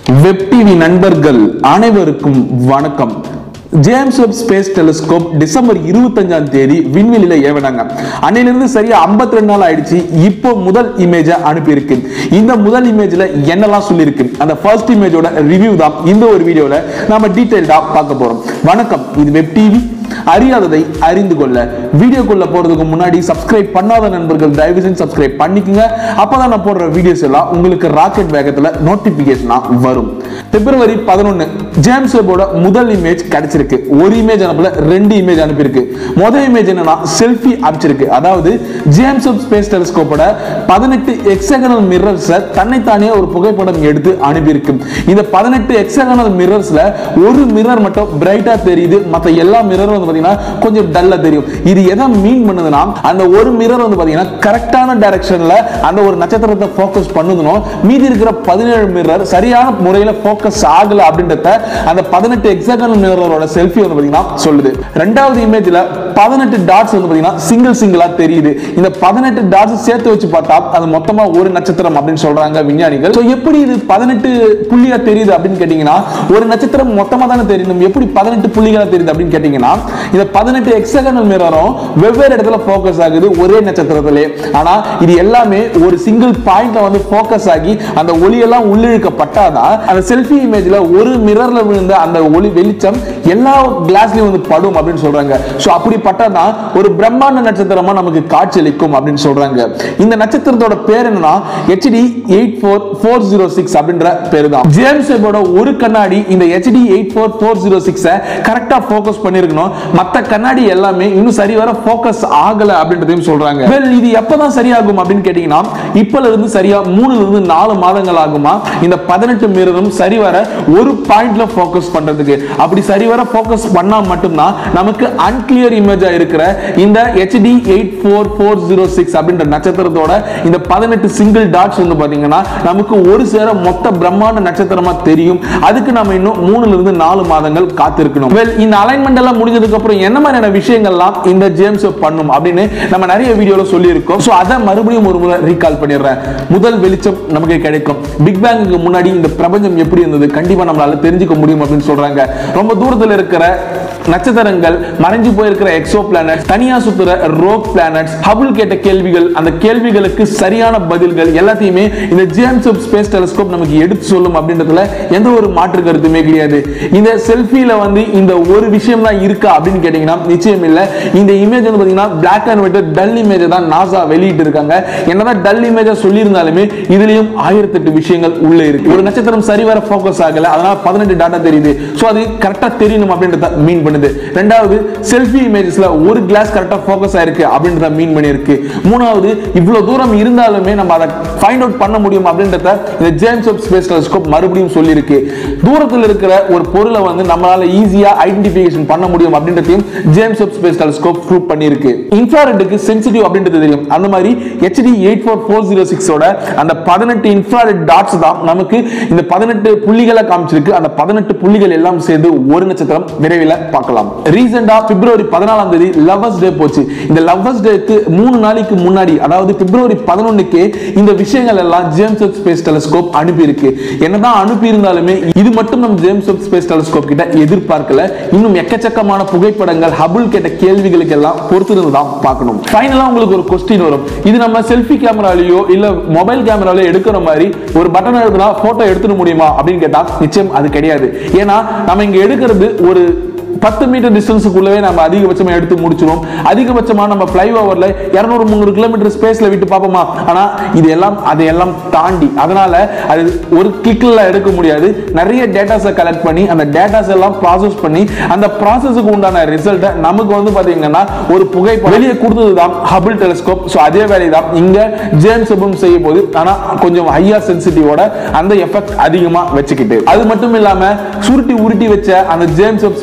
web TV நண்பர்கள் அனைவருக்கும் வணக்கம் James Webb space telescope December இருபத்தஞ்சாம் தேதி விண்வெளியில ஏவினாங்க அன்னையிலிருந்து சரியா 52 நாள் ஆயிடுச்சு இப்போ முதல் இமேஜை அனுப்பியிருக்கு இந்த முதல் இமேஜ்ல என்னெல்லாம் சொல்லியிருக்கு அந்த ஃபர்ஸ்ட் இமேஜோட ரிவ்யூ தான் இந்த ஒரு வீடியோல நாம டீடைல்டா பார்க்க போறோம் வணக்கம் இது வெப் டிவி அறியாததை அறிந்து கொள்ள வீடியோக்குள்ள போறதுக்கு முன்னாடி சப்ஸ்கிரைப் பண்ணாத நண்பர்கள் தயவு செஞ்சு சப்ஸ்கிரைப் பண்ணிக்கங்க அப்பதான் நான் போடுற வீடியோஸ் எல்லாம் உங்களுக்கு ராக்கெட் வேகத்துல நோட்டிபிகேஷனா வரும் பிப்ரவரி பதினொன்னு ஜேம்ஸ் வெப்போட முதல் இமேஜ் கிடைச்சிருக்கு ஒரு இமேஜ் அனுப்பல ரெண்டு இமேஜ் அனுப்பியிருக்கு முதல் இமேஜ் என்னன்னா செல்ஃபி அனுப்பிச்சிருக்கு அதாவது ஜேம்ஸ் வெப் ஸ்பேஸ் டெலிஸ்கோப்போட பதினெட்டு எக்ஸகனல் மிரர்ஸ தன்னைத்தானே ஒரு புகைப்படம் எடுத்து அனுப்பியிருக்கு இந்த பதினெட்டு எக்ஸகனல் மிரர்ஸ்ல ஒரு மிரர் மட்டும் பிரைட்டா தெரியுது மத்த எல்லா மிரரும் வந்து பாத்தீங்கன்னா கொஞ்சம் டல்லா தெரியும் இது எதை மீன் பண்ணுதுன்னா அந்த ஒரு மிரர் வந்து பாத்தீங்கன்னா கரெக்டான டைரக்ஷன்ல அந்த ஒரு நட்சத்திரத்தை ஃபோக்கஸ் பண்ணுதுனோ மீதி இருக்கிற பதினேழு மிரர் சரியான முறையில ஃபோக்கஸ் ஆகல அப்படின்றத அந்த பதினெட்டு எக்ஸாகனல் மிரரோட செல்ஃபி வந்து பாத்தீங்கன்னா சொல்லுது ரெண்டாவது இமேஜ்ல பதினெட்டு டாட்ஸ் வந்து பாத்தீங்கன்னா சிங்கிள் சிங்கிளா தெரியுது இந்த பதினெட்டு டாட்ஸ் சேர்த்து வச்சு பார்த்தா அது மொத்தமா ஒரு நட்சத்திரம் அப்படின்னு சொல்றாங்க விஞ்ஞானிகள் So எப்படி இது பதினெட்டு புள்ளியா தெரியுது அப்படின்னு கேட்டீங்கன்னா ஒரு நட்சத்திரம் மொத்தமா தானே தெரியும் எப்படி பதினெட்டு புள்ளிகளா தெரியுது அப்படின்னு கேட்டீங்கன்னா இந்த பதினெட்டு எக்ஸகனல் மிரரும் வெவ்வேறு இடத்துல ஃபோக்கஸ் ஆகுது ஒரே நட்சத்திரத்திலே ஆனா இது எல்லாமே ஒரு சிங்கிள் பாயிண்ட்ல வந்து ஃபோக்கஸ் ஆகி அந்த ஒளியெல்லாம் உள்ளிழுக்கப்பட்டாதான் அந்த செல்ஃபி இமேஜ்ல ஒரு மிரர்ல விழுந்த அந்த ஒளி வெளிச்சம் எல்லா கிளாஸ்லயும் வந்து படும் அப்படின்னு சொல்றாங்க சோ அப்படி பட்டாதான் ஒரு பிரம்மாண்ட நட்சத்திரமா நமக்கு காட்சியளிக்கும் அப்படின்னு சொல்றாங்க இந்த நட்சத்திரத்தோட பேர் என்னன்னா HD eight four four zero six அப்படின்ற பேரு தான் ஜேம்ஸ் வெப்போட ஒரு கண்ணாடி இந்த HD eight four four zero சிக்ஸை கரெக்டா ஃபோக்கஸ் பண்ணிருக்கணும் மத்த கண்ணாடி எல்லாமே இன்னும் சரி வர ஃபோக்கஸ் ஆகல அப்படின்றதையும் சொல்றாங்க Well, இது எப்பதான் சரியாகும் அப்படின்னு கேட்டீங்கன்னா இப்பல இருந்து சரியா மூணுல இருந்து நாலு மாதங்கள் ஆகுமா இந்த பதினெட்டு மிரரும் சரிவர ஒரு பாயிண்ட்ல ஃபோக்கஸ் பண்றதுக்கு அப்படி சரிவர ஃபோக்கஸ் பண்ணா மட்டும்தான் நமக்கு அன்கிளியர் இமேஜா இருக்கிற இந்த HD eight four four zero six அப்படின்ற நட்சத்திரத்தோட இந்த பதினெட்டு சிங்கிள் டாட்ஸ் வந்து பாத்தீங்கன்னா நமக்கு ஒரு சேர மொத்த பிரம்மாண்ட நட்சத்திரமா தெரியும் அதுக்கு நம்ம இன்னும் மூணுல இருந்து நாலு மாதங்கள் காத்திருக்கணும் வெல் இந்த அலைன்மெண்ட் எல்லாம் முடிஞ்சதுக்கு அப்புறம் என்ன மாதிரியான விஷயங்கள்லாம் இந்த ஜேம்ஸ் வெப் பண்ணும் அப்படின்னு நம்ம நிறைய வீடியோல சொல்லியிருக்கோம் ஸோ அதை மறுபடியும் ஒரு முறை ரீகால் பண்ணிடுறேன் முதல் வெளிச்சம் நமக்கு கிடைக்கும் பிக் பேங்குக்கு முன்னாடி இந்த பிரபஞ்சம் எப்படி இருந்தது கண்டிப்பா நம்மளால தெரிஞ்சுக்க முடியும் அப்படின்னு சொல்றாங்க ரொம்ப தூரத்தில் இருக்கிற நட்சத்திரங்கள் மறைஞ்சு போயிருக்கிற எக்ஸோ பிளானட் தனியா சுத்துற ரோக் பிளானட்ஸ் ஹபுல் கேட்ட கேள்விகள் அந்த கேள்விகளுக்கு சரியான பதில்கள் எல்லாத்தையுமே இந்த ஜேம்ஸ் வெப் ஸ்பேஸ் டெலிஸ்கோப் நமக்கு எடுத்து சொல்லும் அப்படின்றதுல எந்த ஒரு மாற்று கருத்துமே கிடையாது இந்த செல்ஃபில வந்து இந்த ஒரு விஷயம் தான் இருக்கா அப்படின்னு கேட்டீங்கன்னா நிச்சயம் இல்ல இந்த இமேஜ் வந்து பாத்தீங்கன்னா black and white dull image தான் நாசா வெளியிட்டு இருக்காங்க என்னதான் டல் இமேஜா சொல்லியிருந்தாலுமே இதுலயும் ஆயிரத்தெட்டு விஷயங்கள் உள்ள இருக்கு ஒரு நட்சத்திரம் சரிவர ஃபோக்கஸ் ஆகல அதனால பதினெட்டு டாட்டா தெரியுது சோ அது கரெக்டா தெரியணும் அப்படின்றத மீன் பண்ணுது ரெண்டாவது செல்ஃபி இமேஜஸ்ல ஒரு கிளாஸ் கரெக்டா ஃபோக்கஸ் ஆயிருக்கு அப்படின்றத மீன் பண்ணியிருக்கு மூணாவது இவ்வளவு தூரம் இருந்தாலுமே நம்ம அதை ஃபைண்ட் அவுட் பண்ண முடியும் அப்படின்றத இந்த ஜேம்ஸ் வெப் ஸ்பேஸ் டெலிஸ்கோப் மறுபடியும் சொல்லியிருக்கு தூரத்தில் இருக்கிற ஒரு பொருளை வந்து நம்மளால ஈஸியா ஐடென்டிஃபிகேஷன் பண்ண முடியும் அப்படின்றதையும் James Webb space telescope prove பண்ணியிருக்கு இன்ஃப்ராரெட்டுக்கு சென்சிட்டிவ் அப்படின்றது தெரியும் அந்த மாதிரி HD eight four four zero சிக்ஸோட அந்த பதினெட்டு இன்ஃப்ராரெட் டாட்ஸ் தான் நமக்கு இந்த பதினெட்டு புள்ளிகளை காமிச்சிருக்கு அந்த பதினெட்டு புள்ளிகள் எல்லாம் சேர்ந்து ஒரு நட்சத்திரம் விரைவில் பார்க்கலாம் ரீசெண்டா பிப்ரவரி பதினாலாம் தேதி லவ்வர்ஸ் டே போச்சு இந்த லவ்வர்ஸ் டேக்கு மூணு நாளைக்கு முன்னாடி அதாவது பிப்ரவரி பதினொன்னுக்கே இந்த விஷயங்கள் எல்லாம் ஜேம்ஸ் வெப் ஸ்பேஸ் டெலிஸ்கோப் அனுப்பி இருக்கு என்னதான் அனுப்பி இருந்தாலுமே இது மட்டும் நம்ம ஜேம்ஸ் வெப் ஸ்பேஸ் டெலிஸ்கோப் கிட்ட எதிர்பார்க்கல இன்னும் எக்கச்சக்கமான புகைப்படங்கள் ஹபுல் கேட்ட கேள்விகளுக்கு எல்லாம் பொறுத்திருந்து தான் பார்க்கணும் ஃபைனலா உங்களுக்கு ஒரு கொஸ்டின் வரும் இது நம்ம செல்ஃபி கேமராலயோ இல்ல மொபைல் கேமராலயோ எடுக்கிற மாதிரி ஒரு பட்டன் எழுதுனா போட்டோ எடுத்துட முடியுமா அப்படின்னு கேட்டா நிச்சயம் அது கிடையாது ஏன்னா நம்ம இங்க எடுக்கிறது ஒரு பத்து மீட்டர் டிஸ்டன்ஸுக்குள்ளவே நம்ம அதிகபட்சமா எடுத்து முடிச்சிரும் அதிகபட்சமா நம்ம ஃபிளைஓவர்ல இருநூறு முந்நூறு கிலோமீட்டர் ஸ்பேஸ்ல விட்டு பார்ப்போமா ஆனா இது எல்லாம் அதையெல்லாம் தாண்டி அதனால அது ஒரு கிளிக்ல எடுக்க முடியாது நிறைய டேட்டாஸை கலெக்ட் பண்ணி அந்த டேட்டாஸ் எல்லாம் ப்ராசஸ் பண்ணி அந்த ப்ராசஸுக்கு உண்டான ரிசல்ட்டை நமக்கு வந்து பாத்தீங்கன்னா ஒரு புகைப்படம் வெளியே கொடுத்தது தான் ஹபிள் டெலிஸ்கோப் ஸோ அதே வேலை தான் இங்க ஜேம்ஸ் வெப்பும் செய்ய போது ஆனா கொஞ்சம் ஹையா சென்சிட்டிவோட அந்த எஃபெக்ட் அதிகமா வச்சுக்கிட்டு அது மட்டும் இல்லாம சுருட்டி உருட்டி வச்ச அந்த ஜேம்ஸ் வெப் ஸ்பேஸ்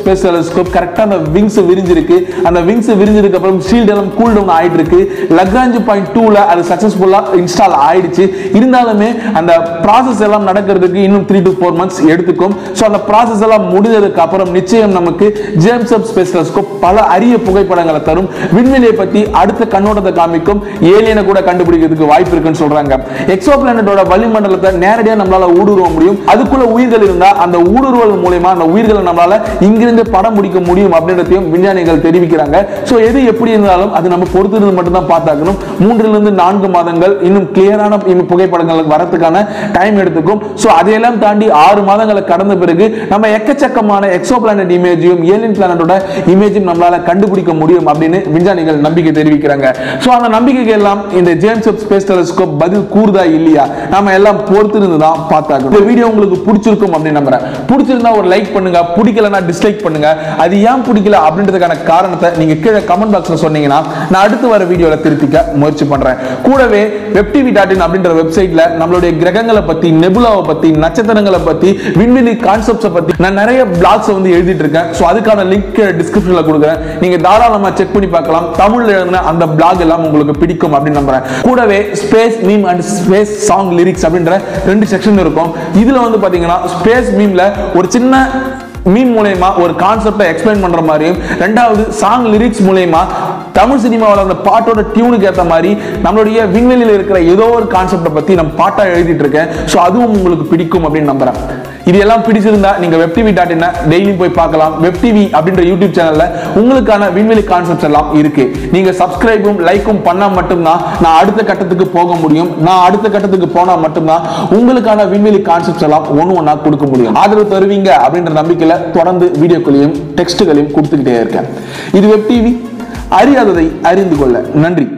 டெலிஸ்கோப் கரெக்டா அந்த விங்ஸ் விரிஞ்சிருக்கு அந்த விங்ஸ் விரிஞ்சதுக்கு அப்புறம் ஷீல்ட் எல்லாம் கூல் டவுன் ஆயிட்டு இருக்கு லக்ராஞ்ச் பாயிண்ட் டூல அது சக்சஸ்ஃபுல்லா இன்ஸ்டால் ஆயிடுச்சு இருந்தாலுமே அந்த ப்ராசஸ் எல்லாம் நடக்கிறதுக்கு இன்னும் த்ரீ டு ஃபோர் மந்த்ஸ் எடுத்துக்கும் ஸோ அந்த ப்ராசஸ் எல்லாம் முடிஞ்சதுக்கு அப்புறம் நிச்சயம் நமக்கு ஜேம்ஸ் வெப் ஸ்பேஸ் டெலிஸ்கோப் பல அரிய புகைப்படங்களை தரும் விண்வெளியை பத்தி அடுத்த கண்ணோட்டத்தை காமிக்கும் ஏலியனை கூட கண்டுபிடிக்கிறதுக்கு வாய்ப்பு இருக்குன்னு சொல்றாங்க எக்ஸோ பிளானட்டோட வளிமண்டலத்தை நேரடியாக நம்மளால ஊடுருவ முடியும் அதுக்குள்ள உயிர்கள் இருந்தா அந்த ஊடுருவல் மூலயமா அந்த உயிர்களை நம்மளால இங்கிருந்து படம் முடிக்க முடியும் அப்படின்றதையும் விஞ்ஞானிகள் தெரிவிக்கிறாங்க ஸோ எது எப்படி இருந்தாலும் அது நம்ம பொறுத்திருந்து மட்டும்தான் பார்த்தாக்கணும் மூன்றிலிருந்து நான்கு மாதங்கள் இன்னும் கிளியரான புகைப்படங்கள் வரதுக்கான டைம் எடுத்துக்கும் ஸோ அதையெல்லாம் தாண்டி ஆறு மாதங்களை கடந்த பிறகு நம்ம எக்கச்சக்கமான எக்ஸோ பிளானட் இமேஜையும் ஏலியன் பிளானட்டோட இமேஜும் நம்மளால கண்டுபிடிக்க முடியும் அப்படின்னு விஞ்ஞானிகள் நம்பிக்கை தெரிவிக்கிறாங்க ஸோ அந்த நம்பிக்கைக்கு எல்லாம் இந்த ஜேம்ஸ் வெப் ஸ்பேஸ் டெலிஸ்கோப் பதில் கூறுதா இல்லையா நாம எல்லாம் பொறுத்திருந்து தான் பார்த்தாக்கணும் இந்த வீடியோ உங்களுக்கு பிடிச்சிருக்கும் அப்படின்னு நம்புறேன் பிடிச்சிருந்தா ஒரு லைக் பண்ணுங்க பிடிக்கலனா டிஸ்லைக் பண்ணுங்க அது ஏன் பிடிக்கல அப்படின்றதுக்கான காரணத்தை நீங்க கீழே கமெண்ட் பாக்ஸ்ல சொன்னீங்கன்னா நான் அடுத்து வர வீடியோல திருத்திக்க முயற்சி பண்றேன் கூடவே வெப் டிவி டாட் இன் அப்படின்ற வெப்சைட்ல நம்மளுடைய கிரகங்களை பத்தி நெபுலாவை பத்தி நட்சத்திரங்களை பத்தி விண்வெளி கான்செப்ட்ஸை பத்தி நான் நிறைய பிளாக்ஸ் வந்து எழுதிட்டு இருக்கேன் ஸோ அதுக்கான லிங்க் டிஸ்கிரிப்ஷன்ல கொடுக்குறேன் நீங்க தாராளமா செக் பண்ணி பார்க்கலாம் தமிழ்ல எழுதின அந்த பிளாக் எல்லாம் உங்களுக்கு பிடிக்கும் அப்படின்னு நம்புறேன் கூடவே space meme and space song lyrics அப்படின்ற ரெண்டு செக்ஷன் இருக்கும் இதுல வந்து பாத்தீங்கன்னா ஸ்பேஸ் மீம்ல ஒரு சின்ன மீம் மூலயமா ஒரு கான்செப்டை எக்ஸ்பிளைன் பண்ற மாதிரியும் ரெண்டாவது சாங் லிரிக்ஸ் மூலயமா தமிழ் சினிமாவில் அந்த பாட்டோட டியூனுக்கு ஏற்ற மாதிரி நம்மளுடைய விண்வெளியில் இருக்கிற ஏதோ ஒரு கான்செப்டை பத்தி நம்ம பாட்டா எழுதிட்டு இருக்கேன் ஸோ அதுவும் உங்களுக்கு பிடிக்கும் அப்படின்னு நம்புறேன் இது எல்லாம் பிடிச்சிருந்தா நீங்க வெப் டிவி டாட் இன் டெய்லியும் போய் பார்க்கலாம் வெப் டிவி அப்படின்ற யூடியூப் சேனல்ல உங்களுக்கான விண்வெளி கான்செப்ட்ஸ் எல்லாம் இருக்கு நீங்க சப்ஸ்கிரைபும் லைக்கும் பண்ணா மட்டும்தான் நான் அடுத்த கட்டத்துக்கு போக முடியும் நான் அடுத்த கட்டத்துக்கு போனா மட்டும்தான் உங்களுக்கான விண்வெளி கான்செப்ட்ஸ் எல்லாம் ஒன்று ஒன்றா கொடுக்க முடியும் ஆதரவு தருவீங்க அப்படின்ற நம்பிக்கையில தொடர்ந்து வீடியோக்களையும் டெக்ஸ்ட்டுகளையும் கொடுத்துக்கிட்டே இருக்கேன் இது வெப் டிவி அறியாததை அறிந்து கொள்ள நன்றி